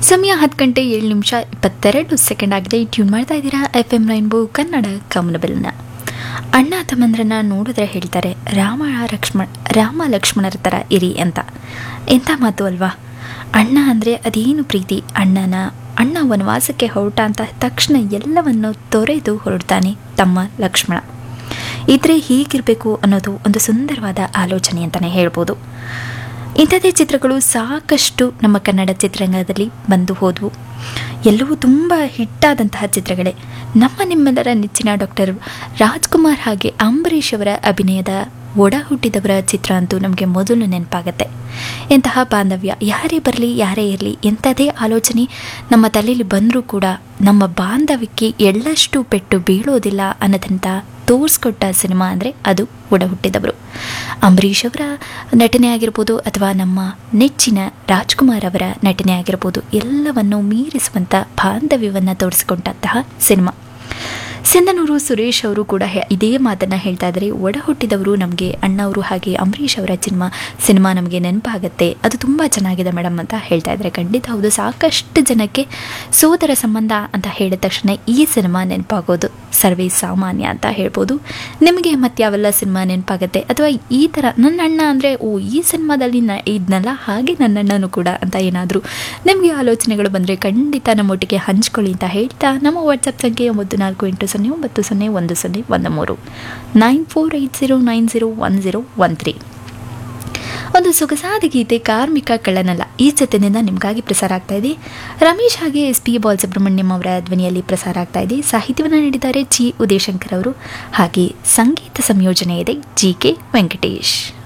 ಸಮಯ ಹತ್ತು ಗಂಟೆ ಏಳು ನಿಮಿಷ ಇಪ್ಪತ್ತೆರಡು ಸೆಕೆಂಡ್ ಆಗಿದೆ ಟ್ಯೂನ್ ಮಾಡ್ತಾ ಇದ್ದೀರಾ ಎಫ್ ಎಂ ರೈನ್ಬೋ ಕನ್ನಡ ಕಮನಬೆಲ್ನ ಅಣ್ಣ ತಮ್ಮಂದ್ರನ್ನ ನೋಡಿದ್ರೆ ಹೇಳ್ತಾರೆ ರಾಮ ಲಕ್ಷ್ಮಣ ರಾಮ ಲಕ್ಷ್ಮಣರ ಥರ ಇರಿ ಅಂತ ಎಂಥ ಮಾತು ಅಲ್ವಾ ಅಣ್ಣ ಅಂದರೆ ಅದೇನು ಪ್ರೀತಿ ಅಣ್ಣನ ಅಣ್ಣ ವನವಾಸಕ್ಕೆ ಹೊರಟ ಅಂತ ತಕ್ಷಣ ಎಲ್ಲವನ್ನು ತೊರೆದು ಹೊರಡ್ತಾನೆ ತಮ್ಮ ಲಕ್ಷ್ಮಣ ಇದ್ರೆ ಹೀಗಿರಬೇಕು ಅನ್ನೋದು ಒಂದು ಸುಂದರವಾದ ಆಲೋಚನೆ ಅಂತಲೇ ಹೇಳ್ಬೋದು ಇಂಥದ್ದೇ ಚಿತ್ರಗಳು ಸಾಕಷ್ಟು ನಮ್ಮ ಕನ್ನಡ ಚಿತ್ರರಂಗದಲ್ಲಿ ಬಂದು ಹೋದವು ಎಲ್ಲವೂ ತುಂಬ ಹಿಟ್ಟಾದಂತಹ ಚಿತ್ರಗಳೇ ನಮ್ಮ ನಿಮ್ಮೆಲ್ಲರ ನೆಚ್ಚಿನ ಡಾಕ್ಟರ್ ರಾಜ್ಕುಮಾರ್ ಹಾಗೆ ಅಂಬರೀಷ್ ಅವರ ಅಭಿನಯದ ಒಡ ಹುಟ್ಟಿದವರ ಚಿತ್ರ ಅಂತೂ ನಮಗೆ ಮೊದಲು ನೆನಪಾಗತ್ತೆ ಇಂತಹ ಬಾಂಧವ್ಯ ಯಾರೇ ಬರಲಿ ಯಾರೇ ಇರಲಿ ಎಂಥದೇ ಆಲೋಚನೆ ನಮ್ಮ ತಲೆಯಲ್ಲಿ ಬಂದರೂ ಕೂಡ ನಮ್ಮ ಬಾಂಧವ್ಯಕ್ಕೆ ಎಳ್ಳಷ್ಟು ಪೆಟ್ಟು ಬೀಳೋದಿಲ್ಲ ಅನ್ನೋದಂಥ ತೋರಿಸ್ಕೊಟ್ಟ ಸಿನಿಮಾ ಅಂದರೆ ಅದು ಒಡ ಹುಟ್ಟಿದವರು ಅಂಬರೀಷ್ ಅವರ ನಟನೆ ಆಗಿರ್ಬೋದು ಅಥವಾ ನಮ್ಮ ನೆಚ್ಚಿನ ರಾಜ್ಕುಮಾರ್ ಅವರ ನಟನೆ ಆಗಿರ್ಬೋದು ಎಲ್ಲವನ್ನು ಮೀರಿಸುವಂಥ ಬಾಂಧವ್ಯವನ್ನು ತೋರಿಸಿಕೊಂಡಂತಹ ಸಿನಿಮಾ ಸಿಂಧನೂರು ಸುರೇಶ್ ಅವರು ಕೂಡ ಹೇ- ಇದೇ ಮಾತನ್ನು ಹೇಳ್ತಾ ಇದ್ದಾರೆ ಒಡ ಹುಟ್ಟಿದವರು ನಮಗೆ ಅಣ್ಣವರು ಹಾಗೆ ಅಂಬರೀಷ್ ಅವರ ಸಿನಿಮಾ ಸಿನಿಮಾ ನಮಗೆ ನೆನಪಾಗುತ್ತೆ ಅದು ತುಂಬ ಚೆನ್ನಾಗಿದೆ ಮೇಡಮ್ ಅಂತ ಹೇಳ್ತಾ ಇದ್ದಾರೆ ಖಂಡಿತ ಹೌದು ಸಾಕಷ್ಟು ಜನಕ್ಕೆ ಸೋದರ ಸಂಬಂಧ ಅಂತ ಹೇಳಿದ ತಕ್ಷಣ ಈ ಸಿನಿಮಾ ನೆನಪಾಗೋದು ಸರ್ವೇ ಸಾಮಾನ್ಯ ಅಂತ ಹೇಳ್ಬೋದು ನಿಮಗೆ ಮತ್ತೆ ಯಾವೆಲ್ಲ ಸಿನಿಮಾ ನೆನಪಾಗುತ್ತೆ ಅಥವಾ ಈ ಥರ ನನ್ನ ಅಣ್ಣ ಅಂದರೆ ಓ ಈ ಸಿನಿಮಾದಲ್ಲಿ ನ ಇದ್ನಲ್ಲ ಹಾಗೆ ನನ್ನ ಅಣ್ಣನೂ ಕೂಡ ಅಂತ ಏನಾದರೂ ನಿಮಗೆ ಆಲೋಚನೆಗಳು ಬಂದರೆ ಖಂಡಿತ ನಮ್ಮೊಟ್ಟಿಗೆ ಹಂಚ್ಕೊಳ್ಳಿ ಅಂತ ಹೇಳ್ತಾ ನಮ್ಮ ವಾಟ್ಸಪ್ ಸಂಖ್ಯೆ ಒಂಬತ್ತು ನಾಲ್ಕು ಎಂಟು ಸೊನ್ನೆ ಒಂಬತ್ತು ಸೊನ್ನೆ ಒಂದು ಸೊನ್ನೆ ಒಂದು ಮೂರು nine four eight zero nine zero one zero one three ಒಂದು ಸೊಗಸಾದ ಗೀತೆ ಕಾರ್ಮಿಕ ಕಳ್ಳನಲ್ಲ ಈ ಚಿತ್ರದಿಂದ ನಿಮಗಾಗಿ ಪ್ರಸಾರ ಆಗ್ತಾ ಇದೆ ರಮೇಶ್ ಹಾಗೆ ಎಸ್ ಪಿ ಬಾಲಸುಬ್ರಹ್ಮಣ್ಯಂ ಅವರ ಧ್ವನಿಯಲ್ಲಿ ಪ್ರಸಾರ ಆಗ್ತಾ ಇದೆ ಸಾಹಿತ್ಯವನ್ನು ನೀಡಿದ್ದಾರೆ ಜಿ ಉದಯಶಂಕರ್ ಅವರು ಹಾಗೆ ಸಂಗೀತ ಸಂಯೋಜನೆ ಇದೆ ಜಿ ಕೆ ವೆಂಕಟೇಶ್